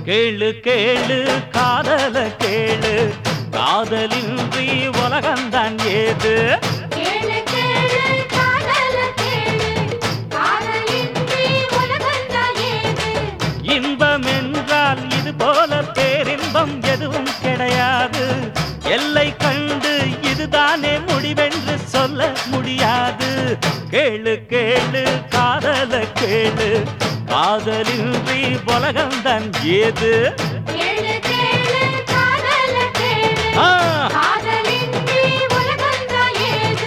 கேளு கேளு காதல கேளு காதலின்றி உலகந்தான் ஏது கேளு கேளு காதல கேளு காதலின்றி உலகந்தான் ஏது இன்பம் என்றால் இது போல பேரின்பம் எதுவும் கிடையாது எல்லை கண்டு இதுதானே முடிவென்று சொல்ல முடியாது கேளு கேளு காதல கேளு காதலின்றி உலகம்தான் ஏது கேளு கேளு காதல கேளு ஆ, காதலின்றி உலகந்தான் ஏது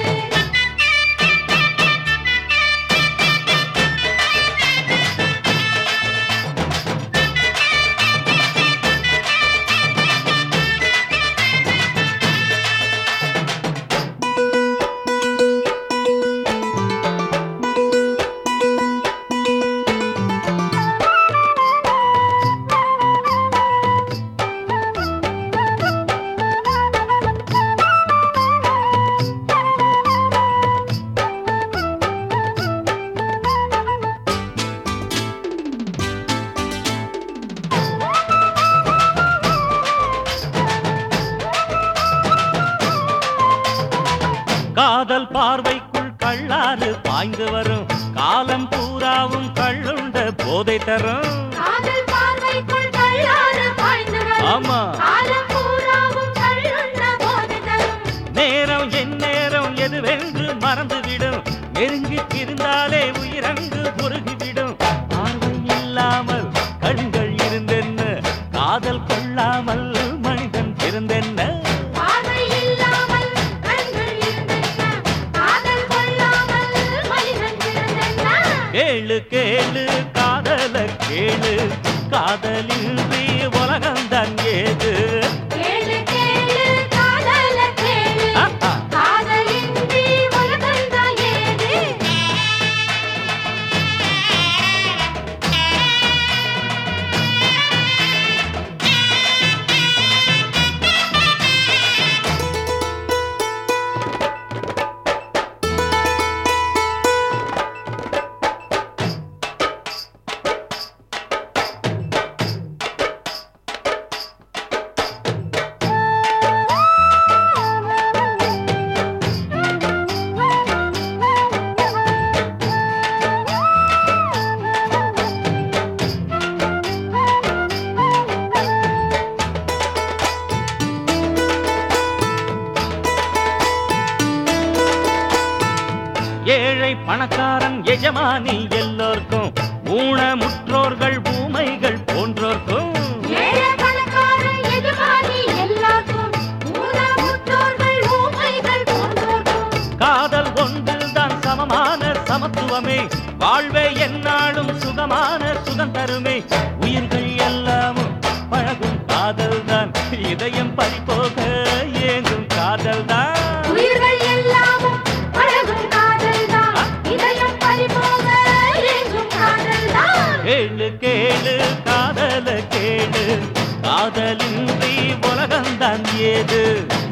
காதல் பார்வைக்குள் கள்ளாறு பாய்ந்து வரும் காலம் பூராவும் கள்ளுண்ட போதை தரும் காதல் பார்வைக்குள் கள்ளாறு பாய்ந்து வரும் ஆமா காலம் பூராவும் கள்ளுண்ண போது தரும் நேரம் என் நேரம் எதுவென்று மறந்துவிடும் நெருங்கி இருந்தாலே உயிரங்கு முருகிவிடும் பார்வை இல்லாமல் கண்கள் இருந்தென்ன காதல் கொள்ளாமல் மனிதன் பிறந்தென்ன பார்வை இல்லாமல் கண்கள் இருந்தென்ன காதல் கொள்ளாமல் மனிதன் பிறந்தென்ன கேளு கேளு காதல கேளு காதலின்றி உலகம்தான் ஏது கேளு கேளு காதல கேளு ஆஹா. காதலின்றி உலகந்தான் ஏது ஏழை பணக்காரன் எஜமானி எல்லோர்க்கும் ஊனமுற்றோர்கள் ஊமைகள் போன்றோர்க்கும் ஏழை பணக்காரன் எஜமானி எல்லாருக்கும் ஊனமுற்றோர்கள் ஊமைகள் போன்றோர்க்கும் காதல் ஒன்றில்தான் சமமான சமத்துவமே வாழ்வே எந்நாளும் சுகமான சுகம் தருமே உயிர்கள் எல்லாமும் பழகும் காதல்தான் இதயம் பறிபோக ஏங்கும் காதல்தான் உயிர்கள் எல்லாமும் பழகும் காதல்தான் இதயம் பறிபோக ஏங்கும் காதல்தான் கேளு கேளு காதல கேளு காதலின்றி உலகம்தான் ஏது